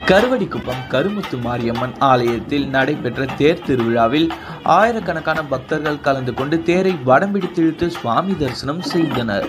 கருவடிக்குப்பம் கருமுத்து மாரியம்மன் ஆலயத்தில் நடைபெற்ற தேர் திருவிழாவில் ஆயிரக்கணக்கான பக்தர்கள் கலந்து கொண்டு தேரை வடம் பிடித்திழுத்து சுவாமி தரிசனம் செய்தனர்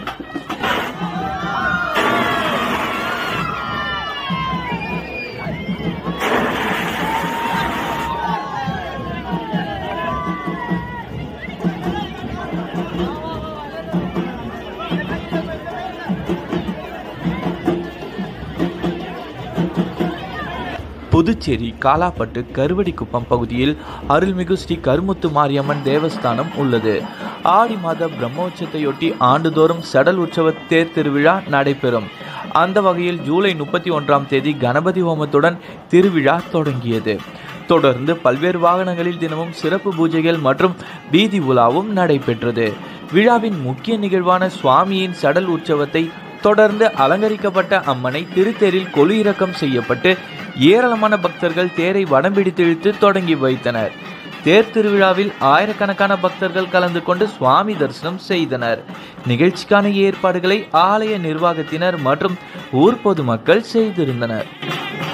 புதுச்சேரி காலாப்பட்டு கருவடிக்குப்பம் பகுதியில் அருள்மிகு ஸ்ரீ கருமுத்து மாரியம்மன் தேவஸ்தானம் உள்ளது ஆடி மாத பிரம்மோற்சவத்தையொட்டி ஆண்டுதோறும் சடல் உற்சவ தேர் திருவிழா நடைபெறும் அந்த வகையில் ஜூலை முப்பத்தி ஒன்றாம் தேதி கணபதி ஹோமத்துடன் திருவிழா தொடங்கியது தொடர்ந்து பல்வேறு வாகனங்களில் தினமும் சிறப்பு பூஜைகள் மற்றும் வீதி உலாவும் நடைபெற்றது விழாவின் முக்கிய நிகழ்வான சுவாமியின் சடல் உற்சவத்தை தொடர்ந்து அலங்கரிக்கப்பட்ட அம்மனை திருத்தேரில் கொலு இறக்கம் செய்யப்பட்டு ஏராளமான பக்தர்கள் தேரை வடம் பிடித்திழுத்து தொடங்கி வைத்தனர் தேர் திருவிழாவில் ஆயிரக்கணக்கான பக்தர்கள் கலந்து கொண்டு சுவாமி தரிசனம் செய்தனர் நிகழ்ச்சிக்கான ஏற்பாடுகளை ஆலய நிர்வாகத்தினர் மற்றும் ஊர் பொதுமக்கள் செய்திருந்தனர்